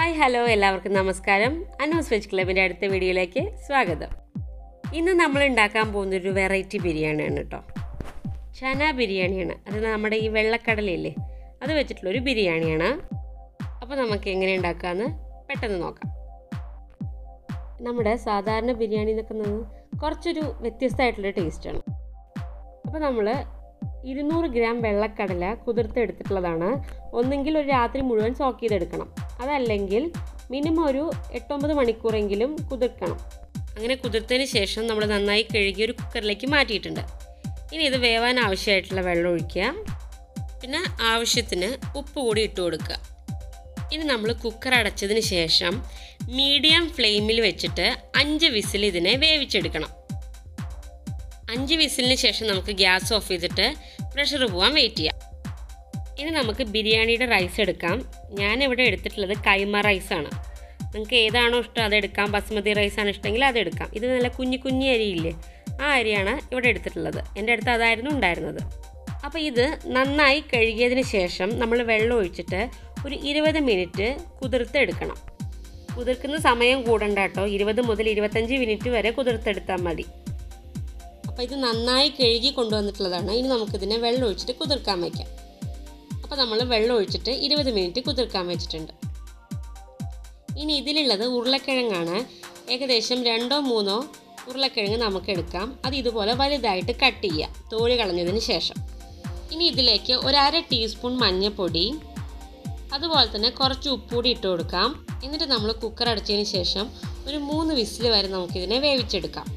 hi hello എല്ലാവർക്കും നമസ്കാരം Anu's veg ക്ലബിൻ്റെ അടുത്ത വീഡിയോയിലേക്ക് സ്വാഗതം ഇന്ന് നമ്മൾ ഉണ്ടാക്കാൻ പോകുന്നൊരു വെറൈറ്റി ബിരിയാണിയാണ് കേട്ടോ ചന ബിരിയാണിയാണ് അത് നമ്മുടെ ഈ വെള്ളക്കടലയില്ലേ അത് വെച്ചിട്ടുള്ളൊരു ബിരിയാണിയാണ് അപ്പോൾ നമുക്ക് എങ്ങനെ ഉണ്ടാക്കാമെന്ന് പെട്ടെന്ന് നോക്കാം നമ്മുടെ സാധാരണ ബിരിയാണി എന്നൊക്കെ നിന്ന് കുറച്ചൊരു വ്യത്യസ്തമായിട്ടുള്ളൊരു ടേസ്റ്റാണ് അപ്പോൾ നമ്മൾ ഇരുന്നൂറ് ഗ്രാം വെള്ളക്കടല കുതിർത്തെടുത്തിട്ടുള്ളതാണ് ഒന്നെങ്കിൽ ഒരു രാത്രി മുഴുവൻ സോക്ക് ചെയ്തെടുക്കണം അതല്ലെങ്കിൽ മിനിമം ഒരു എട്ടൊമ്പത് മണിക്കൂറെങ്കിലും കുതിർക്കണം അങ്ങനെ കുതിർത്തതിന് ശേഷം നമ്മൾ നന്നായി കഴുകി ഒരു കുക്കറിലേക്ക് മാറ്റിയിട്ടുണ്ട് ഇനി ഇത് വേവാൻ ആവശ്യമായിട്ടുള്ള വെള്ളം ഒഴിക്കുക പിന്നെ ആവശ്യത്തിന് ഉപ്പ് കൂടി ഇട്ട് കൊടുക്കുക ഇനി നമ്മൾ കുക്കർ അടച്ചതിന് ശേഷം മീഡിയം ഫ്ലെയിമിൽ വെച്ചിട്ട് അഞ്ച് വിസിൽ ഇതിനെ വേവിച്ചെടുക്കണം അഞ്ച് വിസിലിന് ശേഷം നമുക്ക് ഗ്യാസ് ഓഫ് ചെയ്തിട്ട് പ്രഷർ പോകാൻ വെയിറ്റ് ചെയ്യാം ഇനി നമുക്ക് ബിരിയാണിയുടെ റൈസ് എടുക്കാം ഞാൻ ഇവിടെ എടുത്തിട്ടുള്ളത് കൈമ റൈസാണ് നിങ്ങൾക്ക് ഏതാണോ ഇഷ്ടം അത് എടുക്കാം ബസ്മതി റൈസാണ് ഇഷ്ടമെങ്കിൽ അത് എടുക്കാം ഇത് നല്ല കുഞ്ഞു കുഞ്ഞു അരിയില്ലേ ആ അരിയാണ് ഇവിടെ എടുത്തിട്ടുള്ളത് എൻ്റെ അടുത്ത് അതായിരുന്നു ഉണ്ടായിരുന്നത് അപ്പോൾ ഇത് നന്നായി കഴുകിയതിന് ശേഷം നമ്മൾ വെള്ളം ഒഴിച്ചിട്ട് ഒരു ഇരുപത് മിനിറ്റ് കുതിർത്തെടുക്കണം കുതിർക്കുന്ന സമയം കൂടണ്ട കേട്ടോ ഇരുപത് മുതൽ ഇരുപത്തഞ്ച് മിനിറ്റ് വരെ കുതിർത്തെടുത്താൽ മതി അപ്പോൾ ഇത് നന്നായി കഴുകി കൊണ്ടുവന്നിട്ടുള്ളതാണ് ഇനി നമുക്കിതിനെ വെള്ളം ഒഴിച്ചിട്ട് കുതിർക്കാൻ വയ്ക്കാം അപ്പോൾ നമ്മൾ വെള്ളം ഒഴിച്ചിട്ട് ഇരുപത് മിനിറ്റ് കുതിർക്കാൻ വെച്ചിട്ടുണ്ട് ഇനി ഇതിലുള്ളത് ഉരുളക്കിഴങ്ങാണ് ഏകദേശം രണ്ടോ മൂന്നോ ഉരുളക്കിഴങ്ങ് നമുക്ക് എടുക്കാം അത് ഇതുപോലെ വലുതായിട്ട് കട്ട് ചെയ്യുക തോല് കളഞ്ഞതിന് ശേഷം ഇനി ഇതിലേക്ക് ഒരു അര ടീസ്പൂൺ മഞ്ഞൾപ്പൊടി അതുപോലെ തന്നെ കുറച്ച് ഉപ്പുകൂടി ഇട്ട് കൊടുക്കാം എന്നിട്ട് നമ്മൾ കുക്കർ അടച്ചതിന് ശേഷം ഒരു മൂന്ന് വിസിൽ വരെ നമുക്കിതിനെ വേവിച്ചെടുക്കാം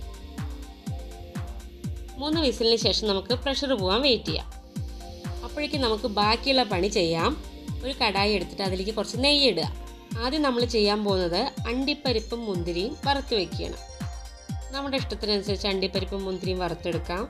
മൂന്ന് വിസിലിന് ശേഷം നമുക്ക് പ്രഷർ പോകാൻ വെയിറ്റ് ചെയ്യാം അപ്പോഴേക്കും നമുക്ക് ബാക്കിയുള്ള പണി ചെയ്യാം ഒരു കടായി എടുത്തിട്ട് അതിലേക്ക് കുറച്ച് നെയ്യ് ഇടുക ആദ്യം നമ്മൾ ചെയ്യാൻ പോകുന്നത് അണ്ടിപ്പരിപ്പും മുന്തിരിയും വറുത്ത് വെക്കുകയാണ് നമ്മുടെ ഇഷ്ടത്തിനനുസരിച്ച് അണ്ടിപ്പരിപ്പും മുന്തിരിയും വറുത്തെടുക്കാം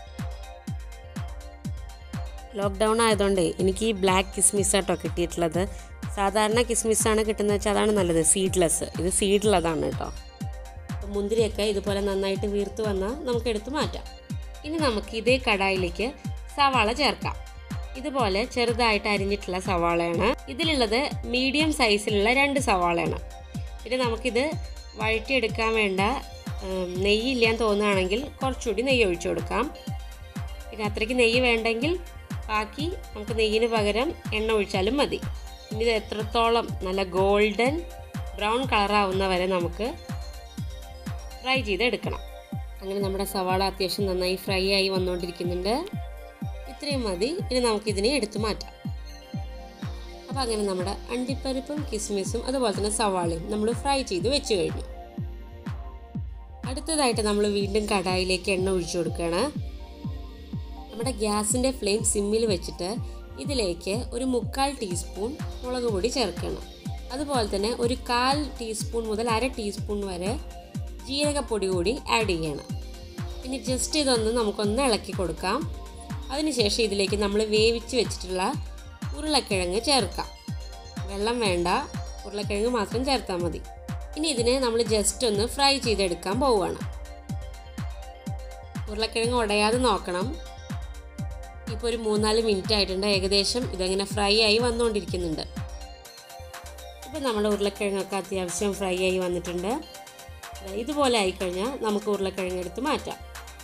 ലോക്ക്ഡൗൺ ആയതുകൊണ്ട് എനിക്ക് ഈ ബ്ലാക്ക് കിസ്മിസ് ആട്ടോ കിട്ടിയിട്ടുള്ളത് സാധാരണ കിസ്മിസാണ് കിട്ടുന്നത് വെച്ചാൽ അതാണ് നല്ലത് സീഡ്ലെസ് ഇത് സീഡുള്ളതാണ് കേട്ടോ അപ്പോൾ മുന്തിരിയൊക്കെ ഇതുപോലെ നന്നായിട്ട് വീർത്ത് വന്നാൽ നമുക്ക് എടുത്ത് മാറ്റാം ഇനി നമുക്ക് ഇതേ കടായിലേക്ക് സവാള ചേർക്കാം ഇതുപോലെ ചെറുതായിട്ട് അരിഞ്ഞിട്ടുള്ള സവാളയാണ് ഇതിലുള്ളത് മീഡിയം സൈസിലുള്ള രണ്ട് സവാളയാണ് പിന്നെ നമുക്കിത് വഴറ്റിയെടുക്കാൻ വേണ്ട നെയ്യില്ലാന്ന് തോന്നുകയാണെങ്കിൽ കുറച്ചുകൂടി നെയ്യ് ഒഴിച്ചു കൊടുക്കാം പിന്നെ അത്രയ്ക്ക് നെയ്യ് വേണ്ടെങ്കിൽ ബാക്കി നമുക്ക് നെയ്യിന് പകരം എണ്ണ ഒഴിച്ചാലും മതി ഇനി ഇത് എത്രത്തോളം നല്ല ഗോൾഡൻ ബ്രൗൺ കളറാവുന്ന വരെ നമുക്ക് ഫ്രൈ ചെയ്തെടുക്കണം അങ്ങനെ നമ്മുടെ സവാള അത്യാവശ്യം നന്നായി ഫ്രൈ ആയി വന്നുകൊണ്ടിരിക്കുന്നുണ്ട് ഇത്രയും മതി ഇനി നമുക്കിതിനെ എടുത്തു മാറ്റാം അപ്പോൾ അങ്ങനെ നമ്മുടെ അണ്ടിപ്പരിപ്പും കിസ്മിസും അതുപോലെ തന്നെ സവാളയും നമ്മൾ ഫ്രൈ ചെയ്ത് വെച്ച് കഴിഞ്ഞു അടുത്തതായിട്ട് നമ്മൾ വീണ്ടും കടായിലേക്ക് എണ്ണ ഒഴിച്ചു കൊടുക്കുകയാണ് നമ്മുടെ ഗ്യാസിൻ്റെ ഫ്ലെയിം സിമ്മിൽ വെച്ചിട്ട് ഇതിലേക്ക് ഒരു മുക്കാൽ ടീസ്പൂൺ മുളക് പൊടി ചേർക്കണം അതുപോലെ തന്നെ ഒരു കാൽ ടീസ്പൂൺ മുതൽ അര ടീസ്പൂൺ വരെ ജീരകപ്പൊടി കൂടി ആഡ് ചെയ്യണം ഇനി ജസ്റ്റ് ഇതൊന്ന് നമുക്കൊന്ന് ഇളക്കി കൊടുക്കാം അതിനുശേഷം ഇതിലേക്ക് നമ്മൾ വേവിച്ച് വെച്ചിട്ടുള്ള ഉരുളക്കിഴങ്ങ് ചേർക്കാം വെള്ളം വേണ്ട ഉരുളക്കിഴങ്ങ് മാത്രം ചേർത്താൽ മതി ഇനി ഇതിനെ നമ്മൾ ജസ്റ്റ് ഒന്ന് ഫ്രൈ ചെയ്തെടുക്കാൻ പോവുകയാണ് ഉരുളക്കിഴങ്ങ് ഉടയാതെ നോക്കണം ഇപ്പോൾ ഒരു മൂന്നാല് മിനിറ്റ് ആയിട്ടുണ്ട് ഏകദേശം ഇതങ്ങനെ ഫ്രൈ ആയി വന്നുകൊണ്ടിരിക്കുന്നുണ്ട് ഇപ്പോൾ നമ്മുടെ ഉരുളക്കിഴങ്ങൊക്കെ അത്യാവശ്യം ഫ്രൈ ആയി വന്നിട്ടുണ്ട് ഇതുപോലെ ആയിക്കഴിഞ്ഞാൽ നമുക്ക് ഉരുളക്കിഴങ്ങ് എടുത്ത് മാറ്റാം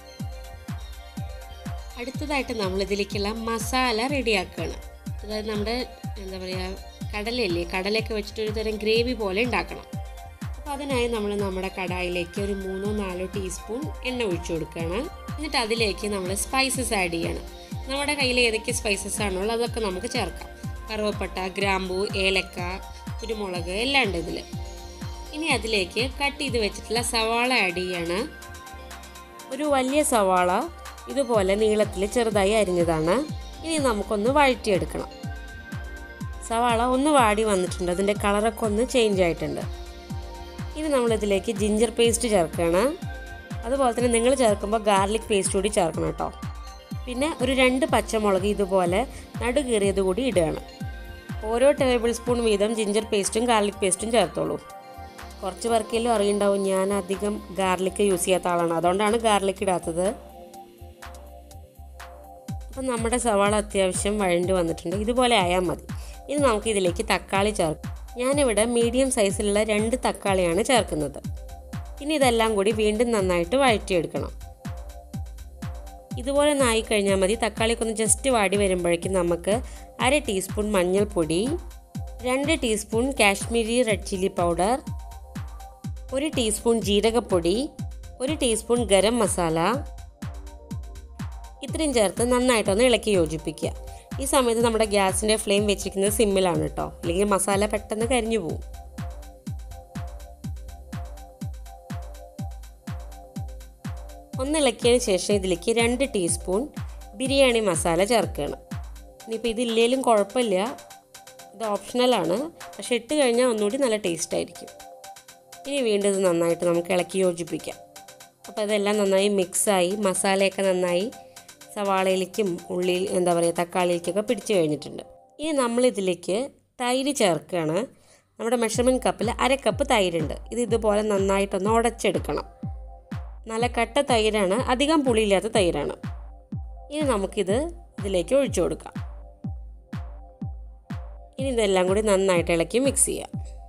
അടുത്തതായിട്ട് നമ്മൾ ഇതിലേക്കുള്ള മസാല റെഡിയാക്കുകയാണ് അതായത് നമ്മുടെ എന്താ പറയുക കടലയില്ലേ കടലയൊക്കെ വെച്ചിട്ട് ഒരു തരം ഗ്രേവി പോലെ ഉണ്ടാക്കണം അപ്പോൾ അതിനായി നമ്മൾ നമ്മുടെ കടായിലേക്ക് ഒരു മൂന്നോ നാലോ ടീസ്പൂൺ എണ്ണ ഒഴിച്ചു കൊടുക്കുകയാണ് എന്നിട്ട് അതിലേക്ക് നമ്മൾ സ്പൈസസ് ആഡ് ചെയ്യണം നമ്മുടെ കയ്യിൽ ഏതൊക്കെ സ്പൈസസ് ആണോ അതൊക്കെ നമുക്ക് ചേർക്കാം കറുവപ്പട്ട ഗ്രാമ്പൂ ഏലക്ക കുരുമുളക് എല്ലാം ഉണ്ട് ഇതിൽ ഇനി അതിലേക്ക് കട്ട് ചെയ്ത് വെച്ചിട്ടുള്ള സവാള ആഡ് ചെയ്യാണ് ഒരു വലിയ സവാള ഇതുപോലെ നീളത്തിൽ ചെറുതായി അരിഞ്ഞതാണ് ഇനി നമുക്കൊന്ന് വഴറ്റിയെടുക്കണം സവാള ഒന്ന് വാടി വന്നിട്ടുണ്ട് അതിൻ്റെ കളറൊക്കെ ഒന്ന് ചേഞ്ച് ആയിട്ടുണ്ട് ഇനി നമ്മളിതിലേക്ക് ജിഞ്ചർ പേസ്റ്റ് ചേർക്കുകയാണ് അതുപോലെ തന്നെ നിങ്ങൾ ചേർക്കുമ്പോൾ ഗാർലിക് പേസ്റ്റ് കൂടി ചേർക്കണം കേട്ടോ പിന്നെ ഒരു രണ്ട് പച്ചമുളക് ഇതുപോലെ നടുകീറിയത് കൂടി ഇടുകയാണ് ഓരോ ടേബിൾ സ്പൂൺ വീതം ജിഞ്ചർ പേസ്റ്റും ഗാർലിക് പേസ്റ്റും ചേർത്തോളൂ കുറച്ച് പേർക്കെങ്കിലും അറിയുണ്ടാവും ഞാൻ അധികം ഗാർലിക് യൂസ് ചെയ്യാത്ത ആളാണ് അതുകൊണ്ടാണ് ഗാർലിക് ഇടാത്തത് അപ്പം നമ്മുടെ സവാള അത്യാവശ്യം വഴണ്ട് വന്നിട്ടുണ്ട് ഇതുപോലെ ആയാൽ മതി ഇനി നമുക്ക് ഇതിലേക്ക് തക്കാളി ചേർക്കാം ഞാനിവിടെ മീഡിയം സൈസിലുള്ള രണ്ട് തക്കാളിയാണ് ചേർക്കുന്നത് ഇനി ഇതെല്ലാം കൂടി വീണ്ടും നന്നായിട്ട് വഴറ്റിയെടുക്കണം ഇതുപോലെ നായി കഴിഞ്ഞാൽ മതി തക്കാളിക്കൊന്ന് ജസ്റ്റ് വാടി വരുമ്പോഴേക്കും നമുക്ക് അര ടീസ്പൂൺ മഞ്ഞൾപ്പൊടി രണ്ട് teaspoon Kashmiri red chilli powder ഒരു ടീസ്പൂൺ ജീരകപ്പൊടി ഒരു ടീസ്പൂൺ ഗരം മസാല ഇത്രയും ചേർത്ത് നന്നായിട്ടൊന്ന് ഇളക്കി യോജിപ്പിക്കുക ഈ സമയത്ത് നമ്മുടെ ഗ്യാസിൻ്റെ ഫ്ലെയിം വെച്ചിരിക്കുന്നത് സിമ്മിലാണ് കേട്ടോ അല്ലെങ്കിൽ മസാല പെട്ടെന്ന് കരിഞ്ഞു പോകും ഒന്ന് ഇളക്കിയതിന് ശേഷം ഇതിലേക്ക് രണ്ട് ടീസ്പൂൺ ബിരിയാണി മസാല ചേർക്കണം ഇനിയിപ്പോൾ ഇതില്ലേലും കുഴപ്പമില്ല ഇത് ഓപ്ഷണലാണ് പക്ഷെ ഇട്ട് കഴിഞ്ഞാൽ ഒന്നുകൂടി നല്ല ടേസ്റ്റ് ആയിരിക്കും ഇനി വീണ്ടും ഇത് നന്നായിട്ട് നമുക്ക് ഇളക്കി യോജിപ്പിക്കാം അപ്പോൾ ഇതെല്ലാം നന്നായി മിക്സായി മസാലയൊക്കെ നന്നായി സവാളയിലേക്കും ഉള്ളി എന്താ പറയുക തക്കാളിയിലേക്കൊക്കെ പിടിച്ചു കഴിഞ്ഞിട്ടുണ്ട് ഇനി നമ്മളിതിലേക്ക് തൈര് ചേർക്കുകയാണ് നമ്മുടെ മെഷർമെൻറ്റ് കപ്പിൽ അര കപ്പ് തൈരുണ്ട് ഇത് ഇതുപോലെ നന്നായിട്ടൊന്ന് ഉടച്ചെടുക്കണം നല്ല കട്ട തൈരാണ് അധികം പുളിയില്ലാത്ത തൈരാണ് ഇനി നമുക്കിത് ഇതിലേക്ക് ഒഴിച്ചു കൊടുക്കാം ഇനി ഇതെല്ലാം കൂടി നന്നായിട്ട് ഇളക്കി മിക്സ് ചെയ്യാം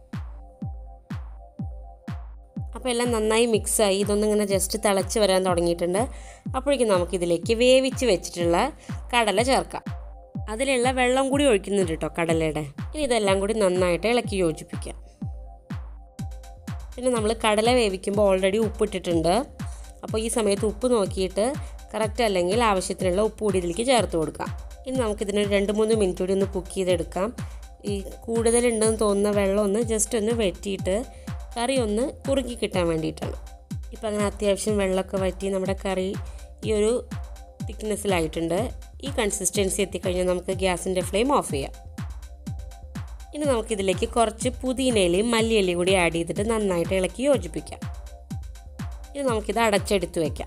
അപ്പോൾ എല്ലാം നന്നായി മിക്സായി ഇതൊന്നിങ്ങനെ ജസ്റ്റ് തിളച്ച് വരാൻ തുടങ്ങിയിട്ടുണ്ട് അപ്പോഴേക്കും നമുക്കിതിലേക്ക് വേവിച്ച് വെച്ചിട്ടുള്ള കടല ചേർക്കാം അതിലുള്ള വെള്ളം കൂടി ഒഴിക്കുന്നുണ്ട് കേട്ടോ കടലയുടെ ഇനി ഇതെല്ലാം കൂടി നന്നായിട്ട് ഇളക്കി യോജിപ്പിക്കാം പിന്നെ നമ്മൾ കടല വേവിക്കുമ്പോൾ ഓൾറെഡി ഉപ്പിട്ടിട്ടുണ്ട് അപ്പോൾ ഈ സമയത്ത് ഉപ്പ് നോക്കിയിട്ട് കറക്റ്റ് അല്ലെങ്കിൽ ആവശ്യത്തിനുള്ള ഉപ്പ് കൂടി ഇതിലേക്ക് ചേർത്ത് കൊടുക്കാം ഇനി നമുക്കിതിന് രണ്ട് മൂന്ന് മിനിറ്റ് കൂടി ഒന്ന് കുക്ക് ചെയ്തെടുക്കാം ഈ കൂടുതലുണ്ടെന്ന് തോന്നുന്ന വെള്ളം ഒന്ന് ജസ്റ്റ് ഒന്ന് വെറ്റിയിട്ട് കറി ഒന്ന് കുറുക്കി കിട്ടാൻ വേണ്ടിയിട്ടാണ് ഇപ്പം അങ്ങനെ അത്യാവശ്യം വെള്ളമൊക്കെ വറ്റി നമ്മുടെ കറി ഈ ഒരു തിക്നെസ്സിലായിട്ടുണ്ട് ഈ കൺസിസ്റ്റൻസി എത്തിക്കഴിഞ്ഞാൽ നമുക്ക് ഗ്യാസിൻ്റെ ഫ്ലെയിം ഓഫ് ചെയ്യാം ഇനി നമുക്കിതിലേക്ക് കുറച്ച് പുതിനയിലയും മല്ലിയിലയും കൂടി ആഡ് ചെയ്തിട്ട് നന്നായിട്ട് ഇളക്കി യോജിപ്പിക്കാം ഇനി നമുക്കിത് അടച്ചെടുത്ത് വയ്ക്കാം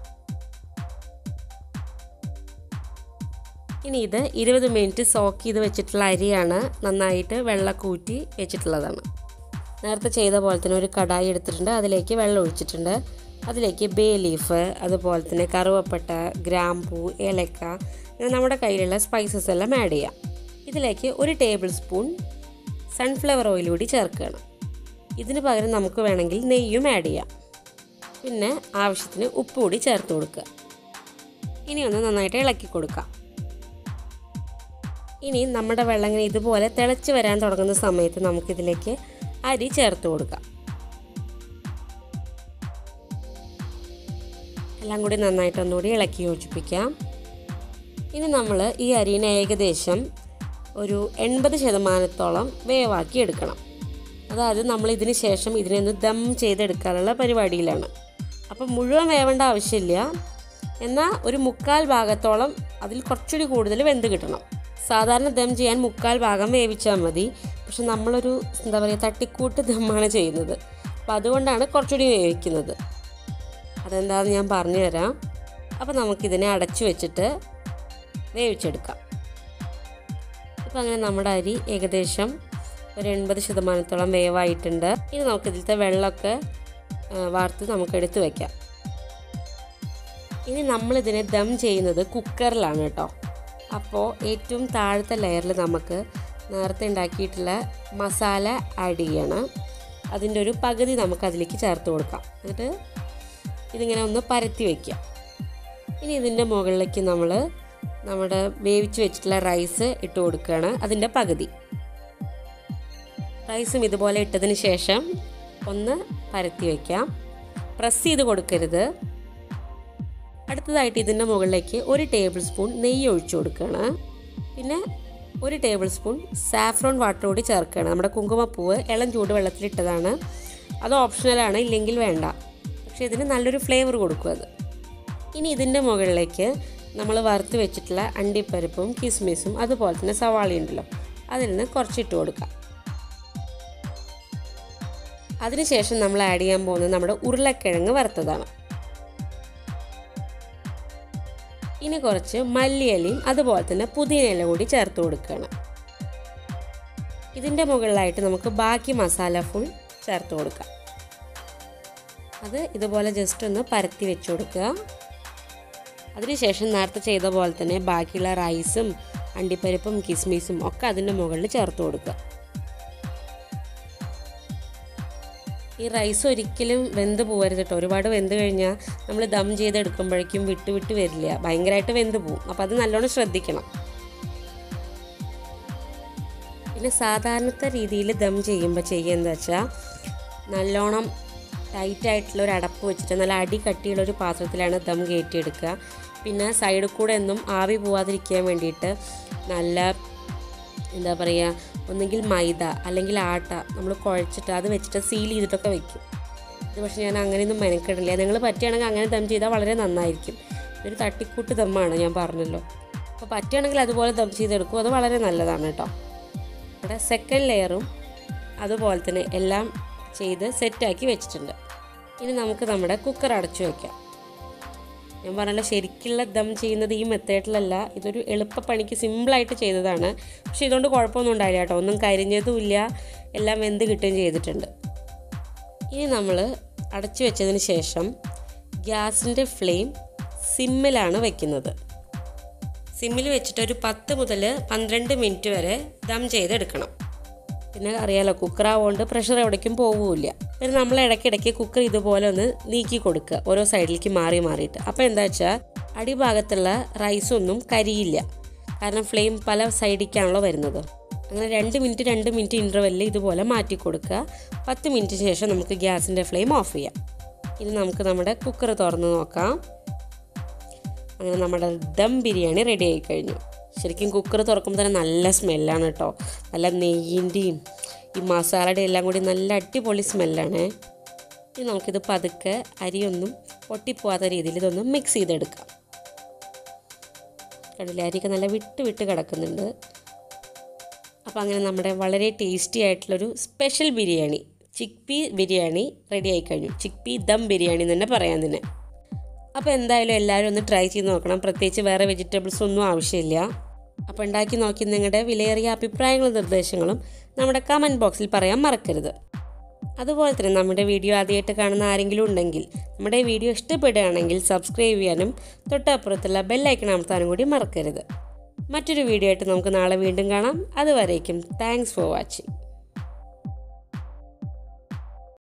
ഇനി ഇത് ഇരുപത് മിനിറ്റ് സോക്ക് ചെയ്ത് വെച്ചിട്ടുള്ള അരിയാണ് നന്നായിട്ട് വെള്ളമൊക്കെ ഊറ്റി വെച്ചിട്ടുള്ളതാണ് നേരത്തെ ചെയ്ത പോലെ തന്നെ ഒരു കടായി എടുത്തിട്ടുണ്ട് അതിലേക്ക് വെള്ളം ഒഴിച്ചിട്ടുണ്ട് അതിലേക്ക് ബേ ലീഫ് അതുപോലെ തന്നെ കറുവപ്പട്ട ഗ്രാമ്പൂ ഏലക്ക ഇങ്ങനെ നമ്മുടെ കയ്യിലുള്ള സ്പൈസസ് എല്ലാം ആഡ് ചെയ്യാം ഇതിലേക്ക് ഒരു ടേബിൾ സ്പൂൺ സൺഫ്ലവർ ഓയിൽ കൂടി ചേർക്കുകയാണ് ഇതിന് പകരം നമുക്ക് വേണമെങ്കിൽ നെയ്യും ആഡ് ചെയ്യാം പിന്നെ ആവശ്യത്തിന് ഉപ്പ് കൂടി ചേർത്ത് കൊടുക്കുക ഇനി ഒന്ന് നന്നായിട്ട് ഇളക്കി കൊടുക്കാം ഇനി നമ്മുടെ വെള്ളം ഇങ്ങനെ ഇതുപോലെ തിളച്ച് വരാൻ തുടങ്ങുന്ന സമയത്ത് നമുക്കിതിലേക്ക് അരി ചേർത്ത് കൊടുക്കാം എല്ലാം കൂടി നന്നായിട്ട് ഒന്നുകൂടി ഇളക്കി യോജിപ്പിക്കാം ഇനി നമ്മൾ ഈ അരിനെ ഏകദേശം ഒരു എൺപത് ശതമാനത്തോളം വേവാക്കി എടുക്കണം അതായത് നമ്മൾ ഇതിന് ശേഷം ഇതിനെ ഒന്ന് ദം ചെയ്തെടുക്കാനുള്ള പരിപാടിയിലാണ് അപ്പം മുഴുവൻ വേവേണ്ട ആവശ്യമില്ല എന്നാൽ ഒരു മുക്കാൽ ഭാഗത്തോളം അതിൽ കുറച്ചുകൂടി കൂടുതൽ വെന്ത് കിട്ടണം സാധാരണ ദം ചെയ്യാൻ മുക്കാൽ ഭാഗം വേവിച്ചാൽ മതി പക്ഷെ നമ്മളൊരു എന്താ പറയുക തട്ടിക്കൂട്ട് ദമ്മാണ് ചെയ്യുന്നത് അപ്പോൾ അതുകൊണ്ടാണ് കുറച്ചുകൂടി വേവിക്കുന്നത് അതെന്താണെന്ന് ഞാൻ പറഞ്ഞു തരാം അപ്പോൾ നമുക്കിതിനെ അടച്ചു വെച്ചിട്ട് വേവിച്ചെടുക്കാം ഇപ്പം അങ്ങനെ നമ്മുടെ അരി ഏകദേശം ഒരു എൺപത് ശതമാനത്തോളം വേവായിട്ടുണ്ട് ഇനി നമുക്കിതിലത്തെ വെള്ളമൊക്കെ ആ, വാർത്ത് നമുക്ക് എടുത്ത് വയ്ക്കാം ഇനി നമ്മളിതിനെ ദം ചെയ്യുന്നത് കുക്കറിലാണ് കേട്ടോ അപ്പോൾ ഏറ്റവും താഴത്തെ ലെയറിൽ നമുക്ക് നേരത്തെ ഉണ്ടാക്കിയിട്ടുള്ള മസാല ആഡ് ചെയ്യണം അതിൻ്റെ ഒരു പകുതി നമുക്ക് അതിലേക്ക് ചേർത്ത് കൊടുക്കാം എന്നിട്ട് ഇതിങ്ങനെ ഒന്ന് പരത്തി വയ്ക്കുക ഇനി ഇതിൻ്റെ മുകളിലേക്ക് നമ്മൾ നമ്മുടെ വേവിച്ച് വെച്ചിട്ടുള്ള റൈസ് ഇട്ട് കൊടുക്കുകയാണ് അതിൻ്റെ പകുതി റൈസും ഇതുപോലെ ഇട്ടതിന് ശേഷം ഒന്ന് പരത്തി വയ്ക്കാം പ്രസ് ചെയ്ത് കൊടുക്കരുത് അടുത്തതായിട്ട് ഇതിൻ്റെ മുകളിലേക്ക് ഒരു ടേബിൾ സ്പൂൺ നെയ്യ് ഒഴിച്ചു കൊടുക്കുകയാണ് പിന്നെ ഒരു ടേബിൾ സ്പൂൺ സാഫ്രോൺ വാട്ടർ കൂടി ചേർക്കുകയാണ് നമ്മുടെ കുങ്കുമപ്പൂവ് ഇളം ചൂട് വെള്ളത്തിലിട്ടതാണ് അത് ഓപ്ഷണലാണ് ഇല്ലെങ്കിൽ വേണ്ട പക്ഷേ ഇതിന് നല്ലൊരു ഫ്ലേവർ കൊടുക്കും അത് ഇനി ഇതിൻ്റെ മുകളിലേക്ക് നമ്മൾ വറുത്ത് വെച്ചിട്ടുള്ള അണ്ടിപ്പരിപ്പും കിസ്മിസും അതുപോലെ തന്നെ സവാള ഉണ്ടല്ലോ അതിൽ നിന്ന് കുറച്ചിട്ട് കൊടുക്കാം അതിനുശേഷം നമ്മൾ ആഡ് ചെയ്യാൻ പോകുന്നത് നമ്മുടെ ഉരുളക്കിഴങ്ങ് വറുത്തതാണ് ഇനി കുറച്ച് മല്ലിയിലയും അതുപോലെ തന്നെ പുതിനയില കൂടി ചേർത്ത് കൊടുക്കുകയാണ് ഇതിൻ്റെ മുകളിലായിട്ട് നമുക്ക് ബാക്കി മസാല ഫുൾ ചേർത്ത് കൊടുക്കാം അത് ഇതുപോലെ ജസ്റ്റ് ഒന്ന് പരത്തി വെച്ച് കൊടുക്കുക അതിനുശേഷം നേരത്തെ ചെയ്ത പോലെ തന്നെ ബാക്കിയുള്ള റൈസും അണ്ടിപ്പരിപ്പും കിസ്മിസും ഒക്കെ അതിൻ്റെ മുകളിൽ ചേർത്ത് കൊടുക്കുക ഈ റൈസ് ഒരിക്കലും വെന്ത് പോകരുത് കേട്ടോ ഒരുപാട് വെന്ത് കഴിഞ്ഞാൽ നമ്മൾ ദം ചെയ്തെടുക്കുമ്പോഴേക്കും വിട്ട് വിട്ട് വരില്ല ഭയങ്കരമായിട്ട് വെന്ത് പോവും അപ്പോൾ അത് നല്ലോണം ശ്രദ്ധിക്കണം പിന്നെ സാധാരണത്തെ രീതിയിൽ ദം ചെയ്യുമ്പോൾ ചെയ്യുന്നത് വെച്ചാൽ നല്ലോണം ടൈറ്റായിട്ടുള്ള ഒരു അടപ്പ് വെച്ചിട്ട് നല്ല അടി കട്ടിയുള്ള ഒരു പാത്രത്തിലാണ് ദം കയറ്റിയെടുക്കുക പിന്നെ സൈഡിൽ കൂടെ ഒന്നും ആവി പോവാതിരിക്കാൻ വേണ്ടിയിട്ട് നല്ല എന്താ പറയുക ഒന്നുകിൽ മൈദ അല്ലെങ്കിൽ ആട്ട നമ്മൾ കുഴച്ചിട്ട് അത് വെച്ചിട്ട് സീൽ ചെയ്തിട്ടൊക്കെ വെക്കും ഇത് പക്ഷേ ഞാൻ അങ്ങനെയൊന്നും മെനക്കെടില്ല നിങ്ങൾ പറ്റുകയാണെങ്കിൽ അങ്ങനെ ദം ചെയ്താൽ വളരെ നന്നായിരിക്കും ഇതൊരു തട്ടിക്കൂട്ട് ദമ്മാണ് ഞാൻ പറഞ്ഞല്ലോ അപ്പോൾ പറ്റുകയാണെങ്കിൽ അതുപോലെ ദം ചെയ്തെടുക്കും അത് വളരെ നല്ലതാണ് കേട്ടോ ഇവിടെ സെക്കൻഡ് ലെയറും അതുപോലെ തന്നെ എല്ലാം ചെയ്ത് സെറ്റാക്കി വെച്ചിട്ടുണ്ട് ഇനി നമുക്ക് നമ്മുടെ കുക്കർ അടച്ചു വയ്ക്കാം ഞാൻ പറഞ്ഞല്ലോ ശരിക്കുള്ള ദം ചെയ്യുന്നത് ഈ മെത്തേഡിലല്ല ഇതൊരു എളുപ്പപ്പണിക്ക് സിമ്പിളായിട്ട് ചെയ്തതാണ് പക്ഷേ ഇതുകൊണ്ട് കുഴപ്പമൊന്നും ഉണ്ടായില്ല കേട്ടോ ഒന്നും കരിഞ്ഞതുമില്ല എല്ലാം വെന്ത് കിട്ടുകയും ചെയ്തിട്ടുണ്ട് ഇനി നമ്മൾ അടച്ചു വെച്ചതിന് ശേഷം ഗ്യാസിൻ്റെ ഫ്ലെയിം സിമ്മിലാണ് വെക്കുന്നത് സിമ്മിൽ വെച്ചിട്ട് ഒരു പത്ത് മുതൽ പന്ത്രണ്ട് മിനിറ്റ് വരെ ദം ചെയ്തെടുക്കണം പിന്നെ അറിയാലോ കുക്കർ ആവുകൊണ്ട് പ്രഷർ എവിടേക്കും പോവില്ല പിന്നെ നമ്മൾ ഇടയ്ക്കിടയ്ക്ക് കുക്കർ ഇതുപോലെ ഒന്ന് നീക്കി കൊടുക്കുക ഓരോ സൈഡിലേക്ക് മാറി മാറിയിട്ട് അപ്പോൾ എന്താ വെച്ചാൽ അടിഭാഗത്തുള്ള റൈസൊന്നും കരിയില്ല കാരണം ഫ്ലെയിം പല സൈഡിലേക്കാണല്ലോ വരുന്നത് അങ്ങനെ രണ്ട് മിനിറ്റ് രണ്ട് മിനിറ്റ് ഇൻ്റർവെല്ലിൽ ഇതുപോലെ മാറ്റി കൊടുക്കുക പത്ത് മിനിറ്റിന് ശേഷം നമുക്ക് ഗ്യാസിൻ്റെ ഫ്ലെയിം ഓഫ് ചെയ്യാം ഇനി നമുക്ക് നമ്മുടെ കുക്കർ തുറന്ന് നോക്കാം അങ്ങനെ നമ്മുടെ ദം ബിരിയാണി റെഡി ആയി കഴിഞ്ഞു ശരിക്കും കുക്കർ തുറക്കുമ്പോൾ തന്നെ നല്ല സ്മെല്ലാണ് കേട്ടോ നല്ല നെയ്യിൻ്റെയും ഈ മസാലയുടെ എല്ലാം കൂടി നല്ല അടിപൊളി സ്മെല്ലാണ് ഇനി നമുക്കിത് പതുക്കെ അരിയൊന്നും പൊട്ടിപ്പോവാത്ത രീതിയിൽ ഇതൊന്ന് മിക്സ് ചെയ്തെടുക്കാം കണ്ടില്ലേ അരിയൊക്കെ നല്ല വിട്ട് വിട്ട് കിടക്കുന്നുണ്ട് അപ്പോൾ അങ്ങനെ നമ്മുടെ വളരെ ടേസ്റ്റി ആയിട്ടുള്ളൊരു special biryani chickpea biryani ready ആയി കഴിഞ്ഞു ചിക്ക് പി ദം ബിരിയാണി എന്ന് തന്നെ പറയാൻ തന്നെ അപ്പോൾ എന്തായാലും എല്ലാവരും ഒന്ന് ട്രൈ ചെയ്ത് നോക്കണം പ്രത്യേകിച്ച് വേറെ വെജിറ്റബിൾസ് ഒന്നും ആവശ്യമില്ല അപ്പോൾ ഉണ്ടാക്കി നോക്കി നിങ്ങളുടെ വിലയേറിയ അഭിപ്രായങ്ങളും നിർദ്ദേശങ്ങളും നമ്മുടെ കമൻറ്റ് ബോക്സിൽ പറയാൻ മറക്കരുത് അതുപോലെ തന്നെ നമ്മുടെ വീഡിയോ ആദ്യമായിട്ട് കാണുന്ന ആരെങ്കിലും ഉണ്ടെങ്കിൽ നമ്മുടെ വീഡിയോ ഇഷ്ടപ്പെടുകയാണെങ്കിൽ സബ്സ്ക്രൈബ് ചെയ്യാനും തൊട്ടപ്പുറത്തുള്ള ബെല്ലൈക്കൺ അമർത്താനും കൂടി മറക്കരുത് മറ്റൊരു വീഡിയോ ആയിട്ട് നമുക്ക് നാളെ വീണ്ടും കാണാം അതുവരേക്കും താങ്ക്സ് ഫോർ വാച്ചിങ്